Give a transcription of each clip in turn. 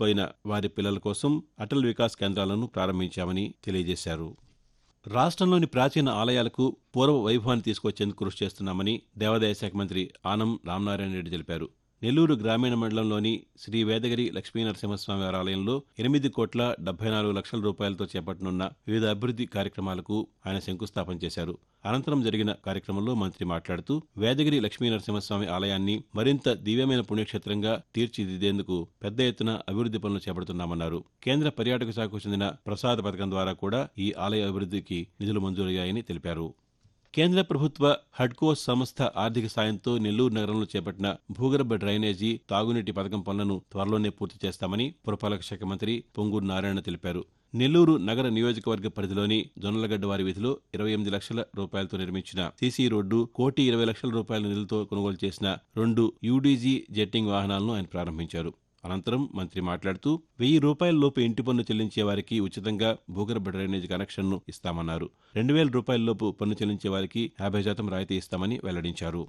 కోల్పోయిన వారి పిల్లల కోసం అటల్ వికాస్ కేంద్రాలను ప్రారంభించామని తెలియజేశారు రాష్ట్రంలోని ప్రాచీన ఆలయాలకు పూర్వ వైభవాన్ని తీసుకొచ్చేందుకు కృషి చేస్తున్నామని దేవాదాయ శాఖ మంత్రి ఆనం రామనారాయణ రెడ్డి తెలిపారు నెల్లూరు గ్రామీణ మండలంలోని శ్రీ వేదగిరి లక్ష్మీనరసింహస్వామి వారి ఆలయంలో ఎనిమిది కోట్ల డెబ్బై నాలుగు లక్షల రూపాయలతో చేపట్టనున్న వివిధ అభివృద్ది కార్యక్రమాలకు ఆయన శంకుస్థాపన చేశారు అనంతరం జరిగిన కార్యక్రమంలో మంత్రి మాట్లాడుతూ వేదగిరి లక్ష్మీనరసింహస్వామి ఆలయాన్ని మరింత దివ్యమైన పుణ్యక్షేత్రంగా తీర్చిదిద్దేందుకు పెద్ద ఎత్తున అభివృద్ది పనులు చేపడుతున్నామన్నారు కేంద్ర పర్యాటక శాఖకు చెందిన ప్రసాద పథకం ద్వారా కూడా ఈ ఆలయ అభివృద్దికి నిధులు మంజూరయ్యాయని తెలిపారు కేంద్ర ప్రభుత్వ హడ్కో సంస్థ ఆర్థిక సాయంతో నెల్లూరు నగరంలో చేపట్టిన భూగర్భ డ్రైనేజీ తాగునీటి పథకం పనులను త్వరలోనే పూర్తి చేస్తామని పురపాలక శాఖ మంత్రి పొంగూరు నారాయణ తెలిపారు నెల్లూరు నగర నియోజకవర్గ పరిధిలోని జొన్నలగడ్డ వారి వీధిలో ఇరవై ఎనిమిది లక్షల రూపాయలతో నిర్మించిన సీసీ రోడ్డు కోటి ఇరవై లక్షల రూపాయల నిధులతో కొనుగోలు చేసిన రెండు యూడీజీ జెట్టింగ్ వాహనాలను ఆయన ప్రారంభించారు అనంతరం మంత్రి మాట్లాడుతూ వెయ్యి రూపాయల లోపు ఇంటి పన్ను చెల్లించే వారికి ఉచితంగా భూగర్భ డ్రైనేజ్ కనెక్షన్ను ఇస్తామన్నారు రెండు వేల రూపాయల లోపు పన్ను చెల్లించే వారికి యాభై శాతం రాయితీ ఇస్తామని వెల్లడించారు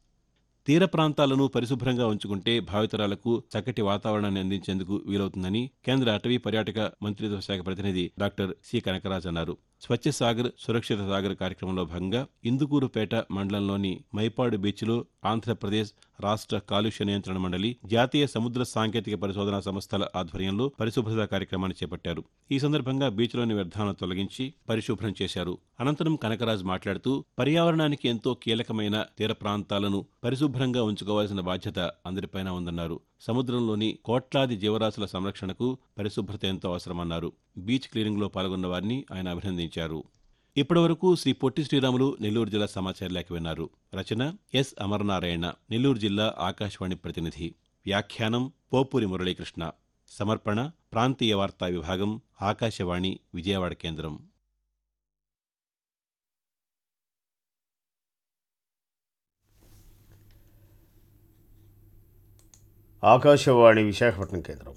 తీర ప్రాంతాలను పరిశుభ్రంగా ఉంచుకుంటే భావితరాలకు చక్కటి వాతావరణాన్ని అందించేందుకు వీలవుతుందని కేంద్ర అటవీ పర్యాటక మంత్రిత్వ శాఖ ప్రతినిధి డాక్టర్ సి కనకరాజ్ అన్నారు స్వచ్ఛ సాగర్ సురక్షిత సాగర్ కార్యక్రమంలో భాగంగా ఇందుకూరుపేట మండలంలోని మైపాడు బీచ్లో ఆంధ్రప్రదేశ్ రాష్ట్ర కాలుష్య నియంత్రణ మండలి జాతీయ సముద్ర సాంకేతిక పరిశోధనా సంస్థల ఆధ్వర్యంలో పరిశుభ్రత కార్యక్రమాన్ని చేపట్టారు ఈ సందర్భంగా బీచ్లోని వ్యర్థాలను తొలగించి పరిశుభ్రం చేశారు అనంతరం కనకరాజ్ మాట్లాడుతూ పర్యావరణానికి ఎంతో కీలకమైన తీర ప్రాంతాలను పరిశుభ్రంగా ఉంచుకోవాల్సిన బాధ్యత అందరిపైన ఉందన్నారు సముద్రంలోని కోట్లాది జీవరాశుల సంరక్షణకు పరిశుభ్రత ఎంతో అవసరమన్నారు బీచ్ క్లీనింగ్లో పాల్గొన్న వారిని ఆయన అభినందించారు ఇప్పటివరకు శ్రీ పొట్టి శ్రీరాములు నెల్లూరు జిల్లా సమాచార లేఖ విన్నారు రచన ఎస్ అమరనారాయణ నెల్లూరు జిల్లా ఆకాశవాణి ప్రతినిధి వ్యాఖ్యానం పోపూరి మురళీకృష్ణ సమర్పణ ప్రాంతీయ వార్తా విభాగం ఆకాశవాణి విజయవాడ కేంద్రం ఆకాశవాణి విశాఖపట్నం కేంద్రం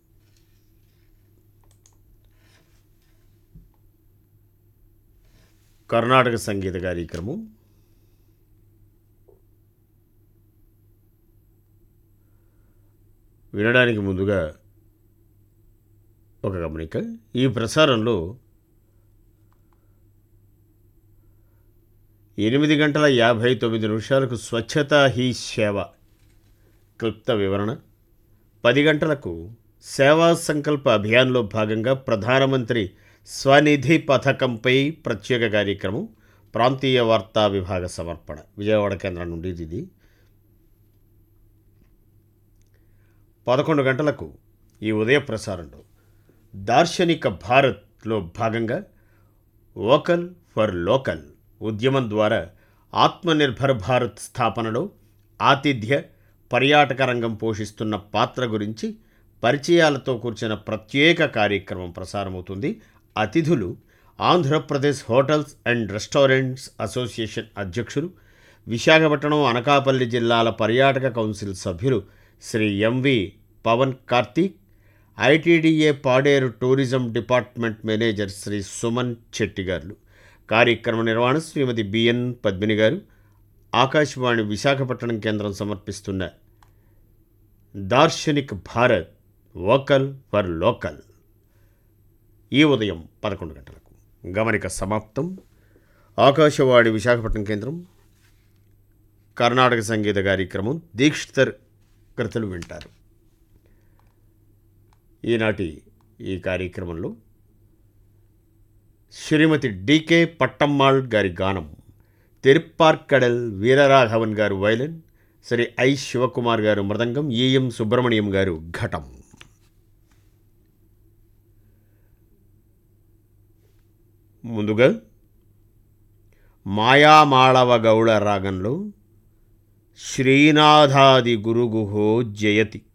కర్ణాటక సంగీత కార్యక్రమం వినడానికి ముందుగా ఒక గమనిక ఈ ప్రసారంలో ఎనిమిది గంటల యాభై తొమ్మిది నిమిషాలకు స్వచ్ఛతా హీ సేవ క్లుప్త వివరణ పది గంటలకు సేవా సంకల్ప అభియాన్లో భాగంగా ప్రధానమంత్రి స్వనిధి పథకంపై ప్రత్యేక కార్యక్రమం ప్రాంతీయ వార్తా విభాగ సమర్పణ విజయవాడ కేంద్రం నుండి ఇది పదకొండు గంటలకు ఈ ఉదయ ప్రసారంలో దార్శనిక భారత్లో భాగంగా వోకల్ ఫర్ లోకల్ ఉద్యమం ద్వారా ఆత్మనిర్భర్ భారత్ స్థాపనలో ఆతిథ్య పర్యాటక రంగం పోషిస్తున్న పాత్ర గురించి పరిచయాలతో కూర్చిన ప్రత్యేక కార్యక్రమం ప్రసారమవుతుంది అతిథులు Andhra Pradesh hotels and restaurants association అధ్యక్షులు విశాఖపట్నం అనకాపల్లి జిల్లాల పర్యాటక కౌన్సిల్ సభ్యులు Shri MV Pavan Karthik ITDA Paderu tourism department manager Shri Suman Chetti garu కార్యక్రమ నిర్వహణ శ్రీమతి బిఎన్ పద్మిని గారు ఆకాశవాణి విశాఖపట్నం కేంద్రం సమర్పిస్తున్న Darshanik Bharat vocal for local ఈ ఉదయం పదకొండు గంటలకు గమనిక సమాప్తం ఆకాశవాణి విశాఖపట్నం కేంద్రం కర్ణాటక సంగీత కార్యక్రమం దీక్షితర్ కృతులు వింటారు ఈనాటి ఈ కార్యక్రమంలో శ్రీమతి డికే పట్టమ్మాళ్ గారి గానం తిరుప్పార్కడల్ వీరరాఘవన్ గారు వైలన్ శ్రీ ఐ శివకుమార్ గారు మృదంగం ఈఎం సుబ్రహ్మణ్యం గారు ఘటం ముందుగా మాయామాళవ గౌళ రాగంలో శ్రీనాథాది గురుగుహో జయతి